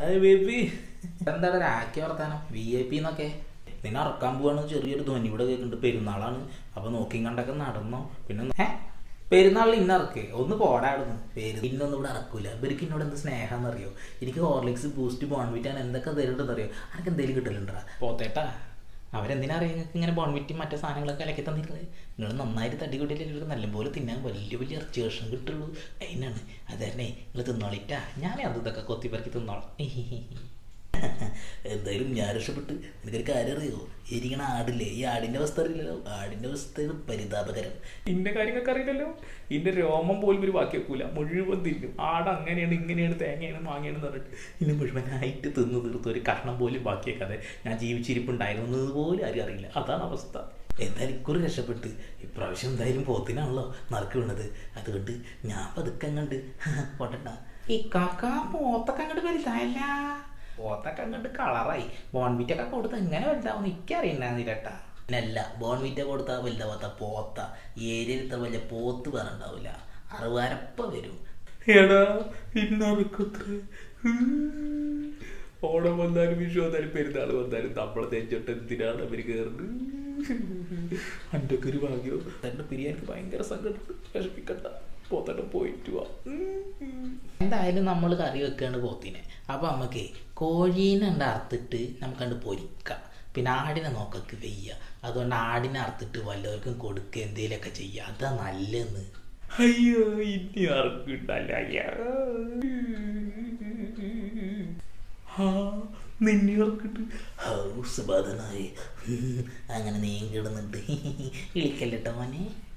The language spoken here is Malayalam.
അത് ബേബി എന്താണ് രാഖി വർത്താനം വി ഐ പി എന്നൊക്കെ നിന്നെ ഇറക്കാൻ പോവാണ് ചെറിയൊരു ധ്വനി ഇവിടെ കേൾക്കുന്നുണ്ട് പെരുന്നാളാണ് അപ്പൊ നോക്കിയും കണ്ടൊക്കെ നടന്നോ പിന്നെ ഒന്ന്- ഏ പെരുന്നാളിൽ ഇന്ന ഇറക്കേ ഒന്ന് പോടാടുന്നു പേര് ഇന്നൊന്നും ഇവിടെ ഇറക്കൂല ഇവർക്ക് എന്നോട് എന്ത് സ്നേഹം അറിയോ എനിക്ക് ഹോർലിക്സ് ബൂസ്റ്റ് ബോൺവിറ്റാൻ എന്തൊക്കെ തരുന്നുണ്ടെന്ന് അറിയോ അനക്ക് എന്തെങ്കിലും കിട്ടലുണ്ടാ പോത്തേട്ടാ അവരെന്തിനാ അറിയാം നിങ്ങൾക്ക് ഇങ്ങനെ ബോൺവിറ്റും മറ്റേ സാധനങ്ങളൊക്കെ ഇലക്കി തന്നിരുന്നത് നിങ്ങൾ നന്നായിട്ട് തടി കൂട്ടിയില്ലെങ്കിൽ നല്ലപോലെ തിന്നാൻ വലിയ വലിയ ഇറച്ചി ഭക്ഷണം കിട്ടുള്ളൂ അതിനാണ് അതന്നെ നിങ്ങൾ തിന്നോളിട്ടാ ഞാനേ അത് ഇതൊക്കെ കൊത്തിപ്പറക്കി തിന്നോളാം എന്തായാലും ഞാൻ രക്ഷപ്പെട്ട് എനിക്കൊരു കാര്യം അറിയോ ഇരിക്കണ ആടില്ലേ ഈ ആടിന്റെ അവസ്ഥ അറിയില്ലല്ലോ ആടിന്റെ അവസ്ഥ പരിതാപകരം ഇന്ന കാര്യങ്ങൾക്ക് അറിയില്ലല്ലോ ഇന്റെ രോമം പോലും ഒരു ബാക്കി വെക്കൂല മുഴുവൻ തിന്നും ആട് അങ്ങനെയാണ് ഇങ്ങനെയാണ് തേങ്ങയാണ് മാങ്ങയാണ് എന്ന് പറഞ്ഞിട്ട് ഇനി മുഴുവനായിട്ട് തിന്നു തീർത്ത് ഒരു കഷ്ണം പോലും ബാക്കിയേക്കാതെ ഞാൻ ജീവിച്ചിരിപ്പുണ്ടായിരുന്നത് പോലും ആരും അറിയില്ല അതാണ് അവസ്ഥ എന്തായാലും ഇക്കുറി രക്ഷപ്പെട്ട് ഇപ്രാവശ്യം എന്തായാലും പോത്തിനാണല്ലോ നറുക്ക് വീണത് അതുകൊണ്ട് ഞാൻ പതുക്കെ അങ്ങണ്ട് പോട്ടണ്ട ഈ കാക്ക പോത്തൊക്കെ അങ്ങോട്ട് വലുതായല്ല പോത്തൊക്കെ അങ്ങോട്ട് കളറായി ബോൺവിറ്റൊക്കെ കൊടുത്ത് എങ്ങനെ വലുതാവും എനിക്കറിയണ്ടായിരുന്നില്ലട്ടാ പിന്നല്ല ബോൺവിറ്റ കൊടുത്താൽ വലുതാവാത്ത പോത്ത ഈ ഏരിയയിൽ ഇത്ര വലിയ പോത്ത് വേറെ ഉണ്ടാവില്ല അറുവാരപ്പ വരും എടാ ഇന്നറക്കത്ര ഓണം വന്നാലും വിഷു വന്നാലും പെരുന്നാൾ വന്നാലും നമ്മളെ നെഞ്ചോട്ട് എന്തിനാണ് അവര് കയറുന്നത് എൻ്റെ ഒക്കെ ഒരു ഭാഗ്യോ എൻ്റെ പിരിയാൻ എനിക്ക് ഭയങ്കര സങ്കടം വിഷമിക്കണ്ട പോത്തട്ട് പോയിട്ട് പോവാം എന്തായാലും നമ്മൾ കറി വെക്കുകയാണ് പോത്തിനെ അപ്പം നമുക്ക് കോഴീനെ ഉണ്ട് അറുത്തിട്ട് നമുക്കണ്ട് പൊരിക്കാം പിന്നെ ആടിനെ നോക്കക്ക് വെയ്യ അതുകൊണ്ട് ആടിനെ അറുത്തിട്ട് വല്ലവർക്കും കൊടുക്കുക എന്തെങ്കിലുമൊക്കെ ചെയ്യുക അതാ നല്ലതെന്ന് അയ്യോ ഇനി ആർക്കുണ്ടല്ല ആ നിന്നെ ഓർക്കിട്ട് ഹൗസ് ബാധനായി അങ്ങനെ നീ കിടന്നിട്ട് വിളിക്കല്ലോ മോനെ